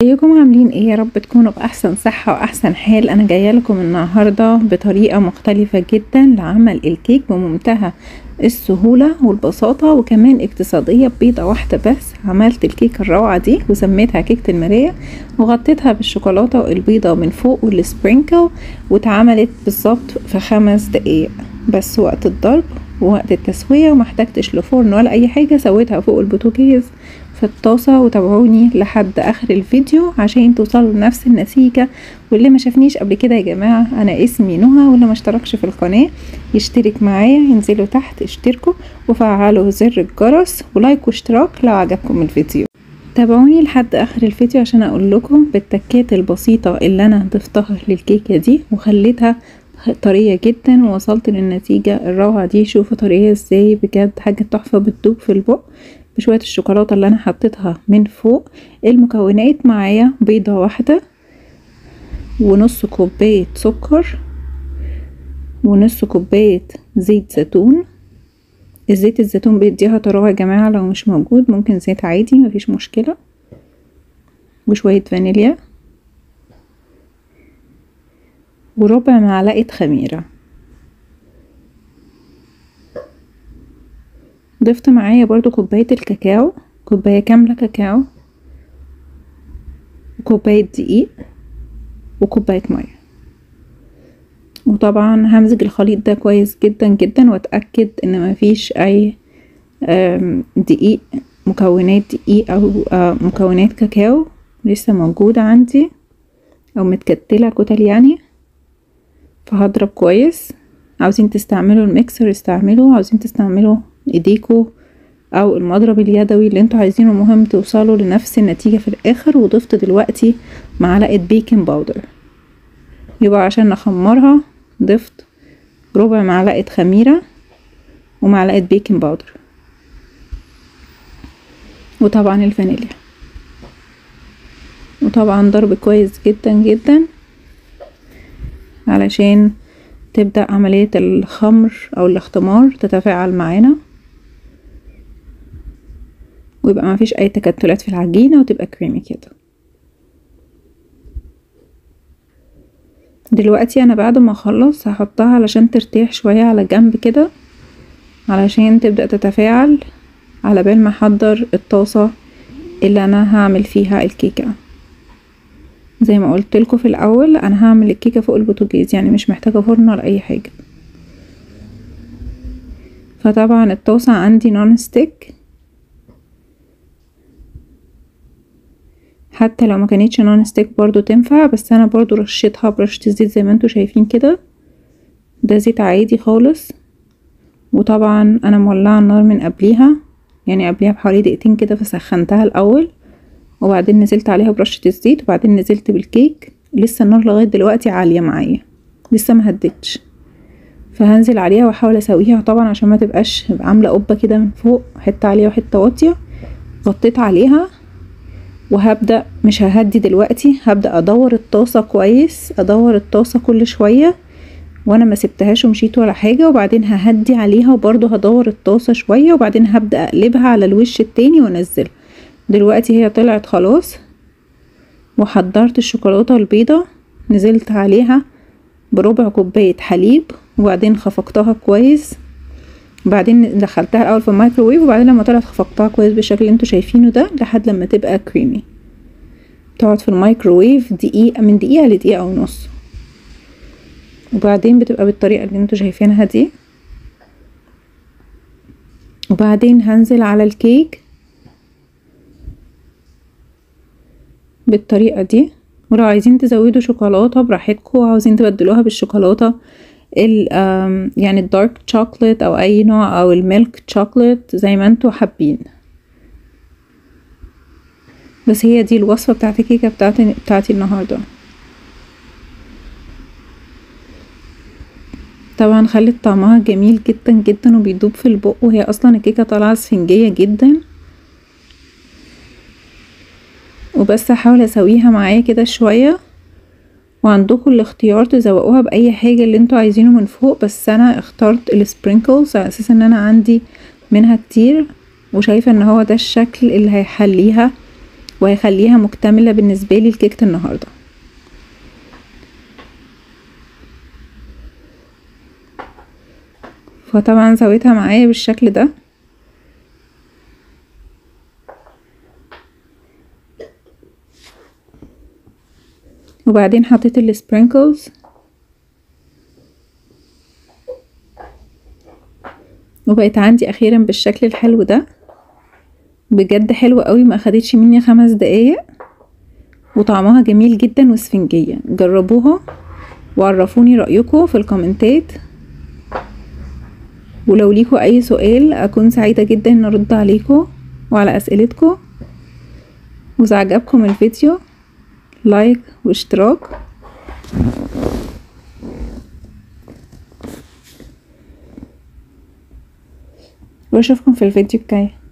ازيكم عاملين ايه يا رب تكونوا باحسن صحة واحسن حال انا جاية لكم النهاردة بطريقة مختلفة جدا لعمل الكيك بمنتهى السهولة والبساطة وكمان اقتصادية ببيضة واحدة بس عملت الكيكة الروعة دي وسميتها كيكة المراية وغطيتها بالشوكولاتة والبيضة من فوق والسبرينكل واتعملت بالظبط في خمس دقايق بس وقت الضرب ووقت التسوية ومحتاجتش لفرن ولا اي حاجة سويتها فوق البوتاجاز في الطاسة وتابعوني لحد اخر الفيديو عشان توصلوا لنفس النتيجة واللي ما شافنيش قبل كده يا جماعة انا اسمي نهى واللي ما اشتركش في القناة يشترك معايا ينزلوا تحت اشتركوا وفعلوا زر الجرس ولايك واشتراك لو عجبكم الفيديو تابعوني لحد اخر الفيديو عشان اقول لكم بالتكات البسيطة اللي انا ضفتها للكيكة دي وخليتها طرية جدا ووصلت للنتيجة الروعة دي شوفوا طريقة ازاي بجد حاجة تحفة بتدوب في البق بشوية الشوكولاتة اللي انا حطيتها من فوق المكونات معايا بيضة واحدة ونص كوباية سكر ونص كوباية زيت زيتون الزيت الزيتون بيديها طراوة يا جماعة لو مش موجود ممكن زيت عادي مفيش مشكلة وشوية فانيليا وربع معلقة خميرة ضفت معايا برضو كوباية الكاكاو كوباية كاملة كاكاو وكوباية دقيق وكوباية مية وطبعا همزج الخليط ده كويس جدا جدا واتأكد ان مفيش اي دقيق مكونات دقيق او مكونات كاكاو لسه موجودة عندي او متكتلة كتل يعني فهضرب كويس عاوزين تستعملوا الميكسر استعملوا عاوزين تستعملوا ايديكوا او المضرب اليدوي اللي انتوا عايزينه مهم توصلوا لنفس النتيجة في الاخر وضفت دلوقتي معلقة بيكنج باودر يبقى عشان نخمرها ضفت ربع معلقة خميرة ومعلقة بيكنج باودر وطبعا الفانيليا وطبعا ضرب كويس جدا جدا علشان تبدأ عملية الخمر أو الاختمار تتفاعل معانا ويبقى ما فيش أي تكتلات في العجينة وتبقى كريمي كده دلوقتي أنا بعد ما أخلص هحطها علشان ترتاح شوية على جنب كده علشان تبدأ تتفاعل على بال ما أحضر الطاسة اللي أنا هعمل فيها الكيكة زي ما قلت لكم في الاول انا هعمل الكيكه فوق البوتاجاز يعني مش محتاجه فرن ولا اي حاجه فطبعا الطاسه عندي نون ستيك حتى لو ما كانتش نون ستيك برضو تنفع بس انا برضو رشيتها برشة الزيت زي ما انتوا شايفين كده ده زيت عادي خالص وطبعا انا مولعه النار من قبليها يعني قبليها بحوالي دقيقتين كده فسخنتها الاول وبعدين نزلت عليها برشة الزيت وبعدين نزلت بالكيك لسه النار لغاية دلوقتي عالية معايا لسه ما هدتش فهنزل عليها واحاول اسويها طبعا عشان ما تبقاش عاملة قبة كده من فوق حتة عالية وحتة واطية غطيت عليها وهبدأ مش ههدي دلوقتي هبدأ ادور الطاسة كويس ادور الطاسة كل شوية وانا ما سبتهاش ومشيت ولا حاجة وبعدين ههدي عليها وبرضه هدور الطاسة شوية وبعدين هبدأ اقلبها على الوش التاني وانزلها دلوقتي هي طلعت خلاص وحضرت الشوكولاتة البيضة نزلت عليها بربع كوباية حليب وبعدين خفقتها كويس وبعدين دخلتها الاول في الميكروويف وبعدين لما طلعت خفقتها كويس بالشكل اللي انتوا شايفينه ده لحد لما تبقى كريمي تقعد في الميكروويف دقيقة من دقيقة لدقيقة ونص وبعدين بتبقى بالطريقة اللي انتوا شايفينها دي وبعدين هنزل على الكيك بالطريقة دي ولو عايزين تزودوا شوكولاتة براحتكم وعاوزين تبدلوها بالشوكولاتة ال يعني الدارك شوكليت او اي نوع او الميلك شوكليت زي ما انتوا حابين بس هي دي الوصفة بتاعت الكيكة بتاعتي, بتاعتي النهاردة طبعا خلت طعمها جميل جدا جدا وبيدوب في البق وهي اصلا الكيكة طالعة اسفنجية جدا وبس هحاول اسويها معايا كده شوية وعندكم الاختيار تزوقوها باي حاجة اللي انتوا عايزينه من فوق بس انا اخترت السبرينكلز على اساس ان انا عندي منها كتير وشايفة ان هو ده الشكل اللي هيحليها وهيخليها مكتملة بالنسبة لي لكيكة النهاردة فطبعا سويتها معايا بالشكل ده وبعدين حطيت السبرينكلز وبقت عندي اخيرا بالشكل الحلو ده بجد حلوة قوي ما اخدتش مني خمس دقايق وطعمها جميل جدا واسفنجية جربوها وعرفوني رأيكم في الكومنتات ولو ليكوا اي سؤال اكون سعيدة جدا ان ارد عليكم وعلى اسئلتكم واذا عجبكم الفيديو لايك واشتراك واشوفكم في الفيديو الجاي